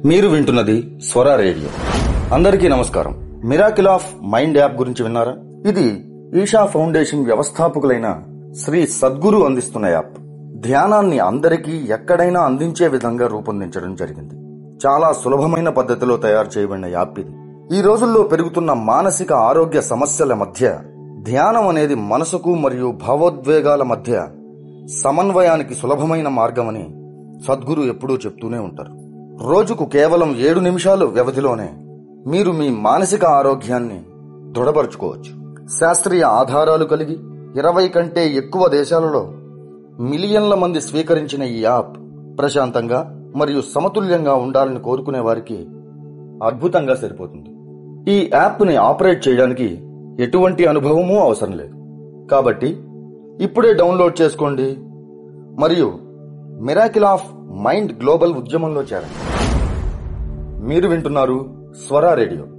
మీరు వింటున్నది స్వర రేడియో అందరికీ నమస్కారం మిరాకిల్ ఆఫ్ మైండ్ యాప్ గురించి విన్నారా ఇది ఈషా ఫౌండేషన్ వ్యవస్థాపకులైన శ్రీ సద్గురు అందిస్తున్న యాప్ ధ్యానాన్ని అందరికీ ఎక్కడైనా అందించే విధంగా రూపొందించడం జరిగింది చాలా సులభమైన పద్ధతిలో తయారు చేయబడిన యాప్ ఇది ఈ రోజుల్లో పెరుగుతున్న మానసిక ఆరోగ్య సమస్యల మధ్య ధ్యానం అనేది మనసుకు మరియు భావోద్వేగాల మధ్య సమన్వయానికి సులభమైన మార్గమని సద్గురు ఎప్పుడూ చెప్తూనే ఉంటారు రోజుకు కేవలం ఏడు నిమిషాలు వ్యవధిలోనే మీరు మీ మానసిక ఆరోగ్యాన్ని దృఢపరచుకోవచ్చు శాస్త్రీయ ఆధారాలు కలిగి ఇరవై కంటే ఎక్కువ దేశాలలో మిలియన్ల మంది స్వీకరించిన ఈ యాప్ ప్రశాంతంగా మరియు సమతుల్యంగా ఉండాలని కోరుకునే వారికి అద్భుతంగా సరిపోతుంది ఈ యాప్ని ఆపరేట్ చేయడానికి ఎటువంటి అనుభవమూ అవసరం లేదు కాబట్టి ఇప్పుడే డౌన్లోడ్ చేసుకోండి మరియు మిరాకిల్ ఆఫ్ మైండ్ గ్లోబల్ ఉద్యమంలో చేరండి మీరు వింటున్నారు స్వరా రేడియో